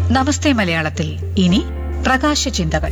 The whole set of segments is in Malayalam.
നമസ്തേ മലയാളത്തിൽ ഇനി പ്രകാശ ചിന്തകൾ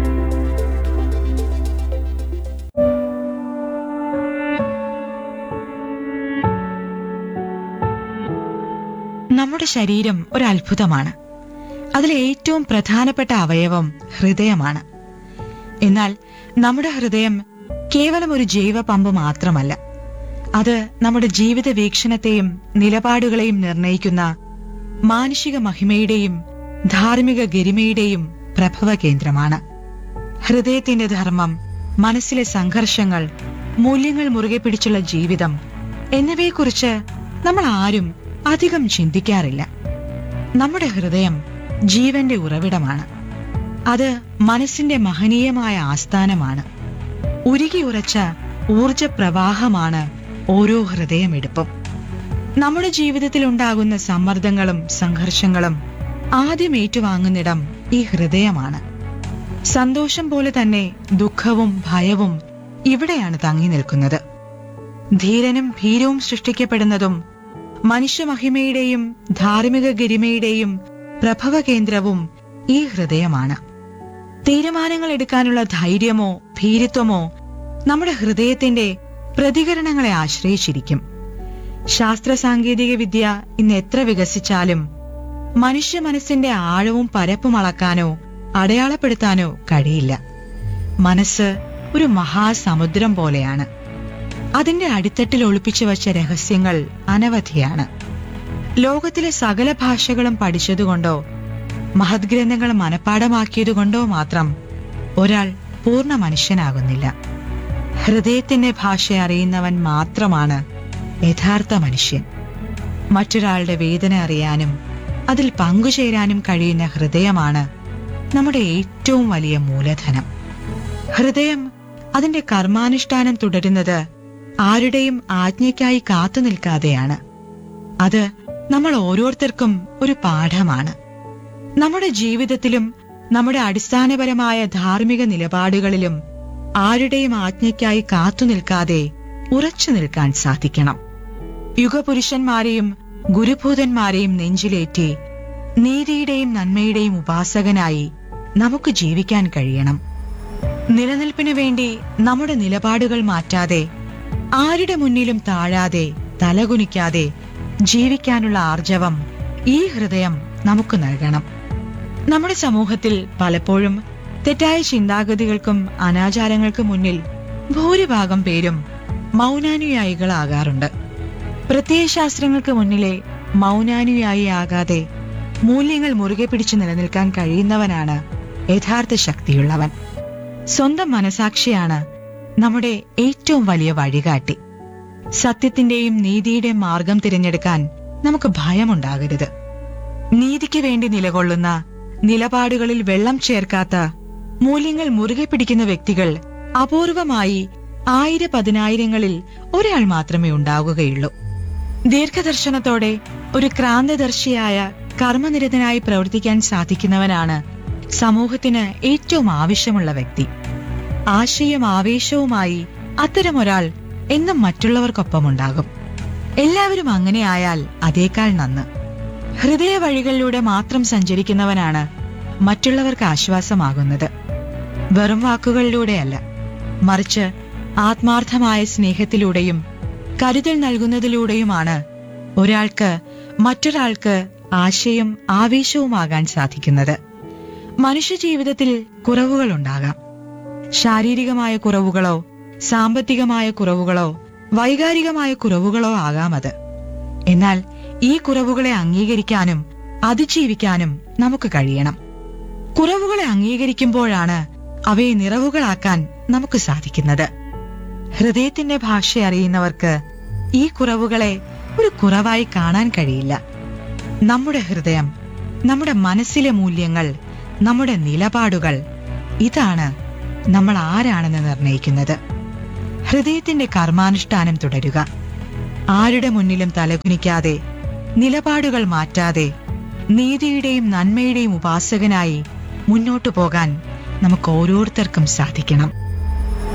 നമ്മുടെ ശരീരം ഒരു അത്ഭുതമാണ് അതിലെ ഏറ്റവും പ്രധാനപ്പെട്ട അവയവം ഹൃദയമാണ് എന്നാൽ നമ്മുടെ ഹൃദയം കേവലം ഒരു ജൈവ പമ്പ് മാത്രമല്ല അത് നമ്മുടെ ജീവിത വീക്ഷണത്തെയും നിലപാടുകളെയും നിർണയിക്കുന്ന മാനുഷിക മഹിമയുടെയും ധാർമ്മിക ഗരിമയുടെയും പ്രഭവ കേന്ദ്രമാണ് ഹൃദയത്തിന്റെ ധർമ്മം മനസ്സിലെ സംഘർഷങ്ങൾ മൂല്യങ്ങൾ മുറുകെ പിടിച്ചുള്ള ജീവിതം എന്നിവയെക്കുറിച്ച് നമ്മൾ ആരും അധികം ചിന്തിക്കാറില്ല നമ്മുടെ ഹൃദയം ജീവന്റെ ഉറവിടമാണ് അത് മനസ്സിന്റെ മഹനീയമായ ആസ്ഥാനമാണ് ഉരുകിയുറച്ച ഊർജ പ്രവാഹമാണ് ഓരോ ഹൃദയമെടുപ്പും നമ്മുടെ ജീവിതത്തിൽ ഉണ്ടാകുന്ന സമ്മർദ്ദങ്ങളും സംഘർഷങ്ങളും ആദ്യം ഏറ്റുവാങ്ങുന്നിടം ഈ ഹൃദയമാണ് സന്തോഷം പോലെ തന്നെ ദുഃഖവും ഭയവും ഇവിടെയാണ് തങ്ങി നിൽക്കുന്നത് ധീരനും ഭീരവും സൃഷ്ടിക്കപ്പെടുന്നതും മനുഷ്യമഹിമയുടെയും ധാർമ്മിക ഗരിമയുടെയും പ്രഭവ കേന്ദ്രവും ഈ ഹൃദയമാണ് തീരുമാനങ്ങൾ എടുക്കാനുള്ള ധൈര്യമോ ഭീരുത്വമോ നമ്മുടെ ഹൃദയത്തിന്റെ പ്രതികരണങ്ങളെ ആശ്രയിച്ചിരിക്കും ശാസ്ത്ര സാങ്കേതിക വിദ്യ ഇന്ന് എത്ര വികസിച്ചാലും മനുഷ്യ മനസ്സിന്റെ ആഴവും പരപ്പും അളക്കാനോ അടയാളപ്പെടുത്താനോ കഴിയില്ല മനസ്സ് ഒരു മഹാസമുദ്രം പോലെയാണ് അതിന്റെ അടിത്തട്ടിൽ ഒളിപ്പിച്ചു വച്ച രഹസ്യങ്ങൾ അനവധിയാണ് ലോകത്തിലെ സകല ഭാഷകളും പഠിച്ചതുകൊണ്ടോ മഹത് ഗ്രന്ഥങ്ങൾ മനഃപ്പാടമാക്കിയതുകൊണ്ടോ മാത്രം ഒരാൾ പൂർണ്ണ മനുഷ്യനാകുന്നില്ല ഹൃദയത്തിന്റെ ഭാഷ അറിയുന്നവൻ മാത്രമാണ് യഥാർത്ഥ മനുഷ്യൻ മറ്റൊരാളുടെ വേദന അറിയാനും അതിൽ പങ്കുചേരാനും കഴിയുന്ന ഹൃദയമാണ് നമ്മുടെ ഏറ്റവും വലിയ മൂലധനം ഹൃദയം അതിന്റെ കർമാനുഷ്ഠാനം തുടരുന്നത് ആരുടെയും ആജ്ഞയ്ക്കായി കാത്തു നിൽക്കാതെയാണ് അത് നമ്മൾ ഓരോരുത്തർക്കും ഒരു പാഠമാണ് നമ്മുടെ ജീവിതത്തിലും നമ്മുടെ അടിസ്ഥാനപരമായ ധാർമ്മിക നിലപാടുകളിലും ആരുടെയും ആജ്ഞയ്ക്കായി കാത്തു നിൽക്കാതെ ഉറച്ചു നിൽക്കാൻ സാധിക്കണം യുഗപുരുഷന്മാരെയും ഗുരുഭൂതന്മാരെയും നെഞ്ചിലേറ്റി നീതിയുടെയും നന്മയുടെയും ഉപാസകനായി നമുക്ക് ജീവിക്കാൻ കഴിയണം നിലനിൽപ്പിനു വേണ്ടി നമ്മുടെ നിലപാടുകൾ മാറ്റാതെ ആരുടെ മുന്നിലും താഴാതെ തലകുനിക്കാതെ ജീവിക്കാനുള്ള ആർജവം ഈ ഹൃദയം നമുക്ക് നൽകണം നമ്മുടെ സമൂഹത്തിൽ പലപ്പോഴും തെറ്റായ ചിന്താഗതികൾക്കും അനാചാരങ്ങൾക്കും മുന്നിൽ ഭൂരിഭാഗം പേരും മൗനാനുയായികളാകാറുണ്ട് പ്രത്യയശാസ്ത്രങ്ങൾക്ക് മുന്നിലെ മൗനാനുയായി ആകാതെ മൂല്യങ്ങൾ മുറുകെ പിടിച്ചു നിലനിൽക്കാൻ കഴിയുന്നവനാണ് യഥാർത്ഥ ശക്തിയുള്ളവൻ സ്വന്തം മനസാക്ഷിയാണ് നമ്മുടെ ഏറ്റവും വലിയ വഴികാട്ടി സത്യത്തിന്റെയും നീതിയുടെയും മാർഗം തിരഞ്ഞെടുക്കാൻ നമുക്ക് ഭയമുണ്ടാകരുത് നീതിക്ക് വേണ്ടി നിലകൊള്ളുന്ന നിലപാടുകളിൽ വെള്ളം ചേർക്കാത്ത മൂല്യങ്ങൾ മുറുകെ പിടിക്കുന്ന വ്യക്തികൾ അപൂർവമായി ആയിര പതിനായിരങ്ങളിൽ ഒരാൾ മാത്രമേ ഉണ്ടാവുകയുള്ളൂ ദീർഘദർശനത്തോടെ ഒരു ക്രാന്തദർശിയായ കർമ്മനിരതനായി പ്രവർത്തിക്കാൻ സാധിക്കുന്നവനാണ് സമൂഹത്തിന് ഏറ്റവും ആവശ്യമുള്ള വ്യക്തി ആശയം ആവേശവുമായി അത്തരമൊരാൾ എന്നും മറ്റുള്ളവർക്കൊപ്പമുണ്ടാകും എല്ലാവരും അങ്ങനെയായാൽ അതേക്കാൾ നന്ന് ഹൃദയ വഴികളിലൂടെ മാത്രം സഞ്ചരിക്കുന്നവനാണ് മറ്റുള്ളവർക്ക് ആശ്വാസമാകുന്നത് വെറും വാക്കുകളിലൂടെയല്ല മറിച്ച് ആത്മാർത്ഥമായ സ്നേഹത്തിലൂടെയും കരുതൽ നൽകുന്നതിലൂടെയുമാണ് ഒരാൾക്ക് മറ്റൊരാൾക്ക് ആശയം ആവേശവുമാകാൻ സാധിക്കുന്നത് മനുഷ്യജീവിതത്തിൽ കുറവുകളുണ്ടാകാം ശാരീരികമായ കുറവുകളോ സാമ്പത്തികമായ കുറവുകളോ വൈകാരികമായ കുറവുകളോ ആകാം അത് എന്നാൽ ഈ കുറവുകളെ അംഗീകരിക്കാനും അതിജീവിക്കാനും നമുക്ക് കഴിയണം കുറവുകളെ അംഗീകരിക്കുമ്പോഴാണ് അവയെ നിറവുകളാക്കാൻ നമുക്ക് സാധിക്കുന്നത് ഹൃദയത്തിന്റെ ഭാഷ അറിയുന്നവർക്ക് ഈ കുറവുകളെ ഒരു കുറവായി കാണാൻ കഴിയില്ല നമ്മുടെ ഹൃദയം നമ്മുടെ മനസ്സിലെ മൂല്യങ്ങൾ നമ്മുടെ നിലപാടുകൾ ഇതാണ് നമ്മൾ ആരാണെന്ന് നിർണയിക്കുന്നത് ഹൃദയത്തിന്റെ കർമാനുഷ്ഠാനം തുടരുക ആരുടെ മുന്നിലും തലകുനിക്കാതെ നിലപാടുകൾ മാറ്റാതെ നീതിയുടെയും നന്മയുടെയും ഉപാസകനായി മുന്നോട്ടു പോകാൻ നമുക്ക് ഓരോരുത്തർക്കും സാധിക്കണം